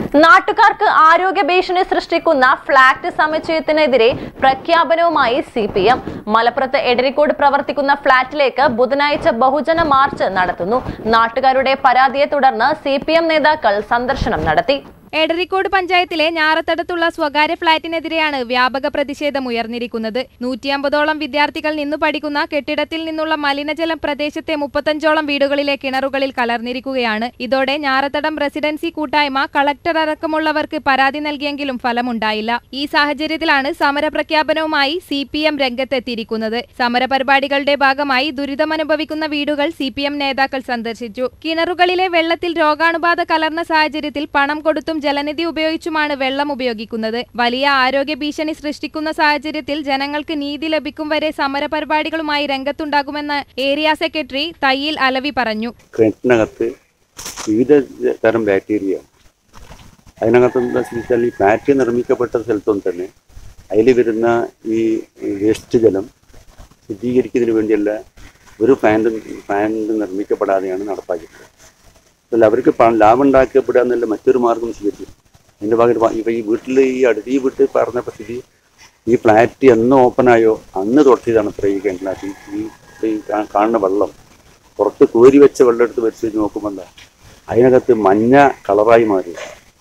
നാട്ടുകാർക്ക് ആരോഗ്യ ഭീഷണി സൃഷ്ടിക്കുന്ന ഫ്ളാറ്റ് സമുച്ചയത്തിനെതിരെ പ്രഖ്യാപനവുമായി സി പി എം മലപ്പുറത്ത് എടരിക്കോട് പ്രവർത്തിക്കുന്ന ഫ്ളാറ്റിലേക്ക് ബുധനാഴ്ച ബഹുജന മാർച്ച് നടത്തുന്നു നാട്ടുകാരുടെ പരാതിയെ തുടർന്ന് സി നേതാക്കൾ സന്ദർശനം നടത്തി എടരിക്കോട് പഞ്ചായത്തിലെ ഞാറത്തടത്തുള്ള സ്വകാര്യ ഫ്ളാറ്റിനെതിരെയാണ് വ്യാപക പ്രതിഷേധം ഉയർന്നിരിക്കുന്നത് നൂറ്റിയമ്പതോളം വിദ്യാർത്ഥികൾ നിന്നു പഠിക്കുന്ന കെട്ടിടത്തിൽ നിന്നുള്ള മലിനജലം പ്രദേശത്തെ മുപ്പത്തഞ്ചോളം വീടുകളിലെ കിണറുകളിൽ കലർന്നിരിക്കുകയാണ് ഇതോടെ ഞാറത്തടം റെസിഡൻസി കൂട്ടായ്മ കളക്ടർ അടക്കമുള്ളവർക്ക് പരാതി നൽകിയെങ്കിലും ഫലമുണ്ടായില്ല ഈ സാഹചര്യത്തിലാണ് സമരപ്രഖ്യാപനവുമായി സി പി എം രംഗത്തെത്തിയിരിക്കുന്നത് സമരപരിപാടികളുടെ ഭാഗമായി ദുരിതമനുഭവിക്കുന്ന വീടുകൾ സി പി എം നേതാക്കൾ സന്ദർശിച്ചു കിണറുകളിലെ വെള്ളത്തിൽ രോഗാണുബാധ കലർന്ന സാഹചര്യത്തിൽ പണം കൊടുത്തും ജലനിധി ഉപയോഗിച്ചുമാണ് വെള്ളം ഉപയോഗിക്കുന്നത് വലിയ ആരോഗ്യ ഭീഷണി സൃഷ്ടിക്കുന്ന സാഹചര്യത്തിൽ ജനങ്ങൾക്ക് നീതി ലഭിക്കും വരെ സമരപരിപാടികളുമായി രംഗത്തുണ്ടാകുമെന്ന് ഏരിയ സെക്രട്ടറി തയ്യിൽ അലവി പറഞ്ഞു കിണറ്റിനകത്ത് വിവിധ തരം ബാക്ടീരിയ അതിനകത്ത് എന്താ വെച്ചാൽ ഈ ഫ്ലാറ്റ് നിർമ്മിക്കപ്പെട്ട സ്ഥലത്തൊന്നും തന്നെ അതിൽ വരുന്ന ഈ വേസ്റ്റ് ജലം ശുദ്ധീകരിക്കുന്നതിന് വേണ്ടിയല്ല ഒരു പ്ലാന്റ് പ്ലാന്റ് നിർമ്മിക്കപ്പെടാതെയാണ് നടപ്പാക്കിയിട്ടുള്ളത് അല്ല അവർക്ക് പണം ലാഭം ഉണ്ടാക്കപ്പെടുക എന്നുള്ള മറ്റൊരു മാർഗം സ്വീകരിച്ചു അതിൻ്റെ ഭാഗത്ത് ഇപ്പോൾ ഈ വീട്ടിൽ ഈ അടുത്ത് ഈ വീട്ടിൽ പറഞ്ഞപ്പോൾ സ്ഥിതി ഈ ഫ്ലാറ്റ് എന്ന് ഓപ്പണായോ അന്ന് തൊട്ടിയതാണ് ഇത്ര ഈ കിണറ്റിനകത്ത് ഈ ഈ കാ- കാണുന്ന വെള്ളം പുറത്ത് കോരി വെച്ച വെള്ളം എടുത്ത് വെച്ച് നോക്കുമ്പോൾ എന്താ അതിനകത്ത് മഞ്ഞ കളറായി മാറി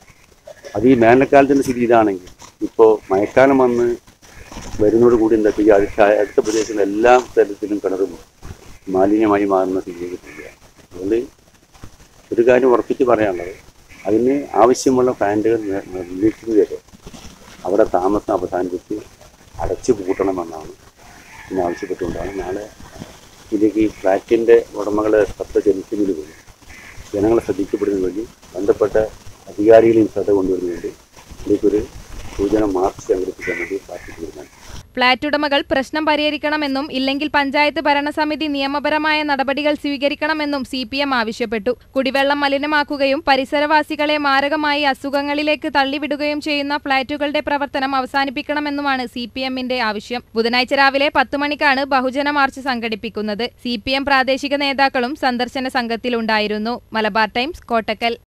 അത് ഈ വേനൽക്കാലത്തിൻ്റെ സ്ഥിതി ഇതാണെങ്കിൽ ഇപ്പോൾ മഴക്കാലം വന്ന് വരുന്നതോട് കൂടി എന്താ ഈ അടുത്ത അടുത്ത പ്രദേശത്തുള്ള എല്ലാ തരത്തിലും കിണറും മാലിന്യമായി മാറുന്ന സ്ഥിതിയിലേക്ക് അതുകൊണ്ട് ഒരു കാര്യം ഉറപ്പിച്ച് പറയാനുള്ളത് അതിന് ആവശ്യമുള്ള പ്ലാന്റുകൾ നി- നിർമ്മിക്കുന്നത് വരെ അവിടെ താമസം അവസാനിപ്പിച്ച് അടച്ചു പൂട്ടണമെന്നാണ് ഇന്ന് ആവശ്യപ്പെട്ടുകൊണ്ടാണ് നാളെ ഇതിലേക്ക് ഈ ഫ്ലാറ്റിൻ്റെ ഉടമകളെ ശ്രദ്ധ ചെലുത്തുന്നതിന് വേണ്ടി ജനങ്ങളെ ശ്രദ്ധിക്കപ്പെടുന്നതിന് വേണ്ടി ബന്ധപ്പെട്ട അധികാരികളെയും ശ്രദ്ധ കൊണ്ടുവരുന്നതിന് വേണ്ടി ഇതിലേക്കൊരു സൂചന മാർച്ച് സംഘടിപ്പിക്കാൻ വേണ്ടി പാർട്ടി തീരുമാനിച്ചു ഫ്ളാറ്റ് ഉടമകൾ പ്രശ്നം പരിഹരിക്കണമെന്നും ഇല്ലെങ്കിൽ പഞ്ചായത്ത് ഭരണസമിതി നിയമപരമായ നടപടികൾ സ്വീകരിക്കണമെന്നും സി പി എം ആവശ്യപ്പെട്ടു കുടിവെള്ളം മലിനമാക്കുകയും പരിസരവാസികളെ മാരകമായി അസുഖങ്ങളിലേക്ക് തള്ളിവിടുകയും ചെയ്യുന്ന ഫ്ളാറ്റുകളുടെ പ്രവർത്തനം അവസാനിപ്പിക്കണമെന്നുമാണ് സി പി എമ്മിന്റെ ആവശ്യം ബുധനാഴ്ച രാവിലെ പത്ത് മണിക്കാണ് ബഹുജന മാർച്ച് സംഘടിപ്പിക്കുന്നത് സി പി എം പ്രാദേശിക നേതാക്കളും സന്ദർശന സംഘത്തിലുണ്ടായിരുന്നു മലബാർ ടൈംസ് കോട്ടക്കൽ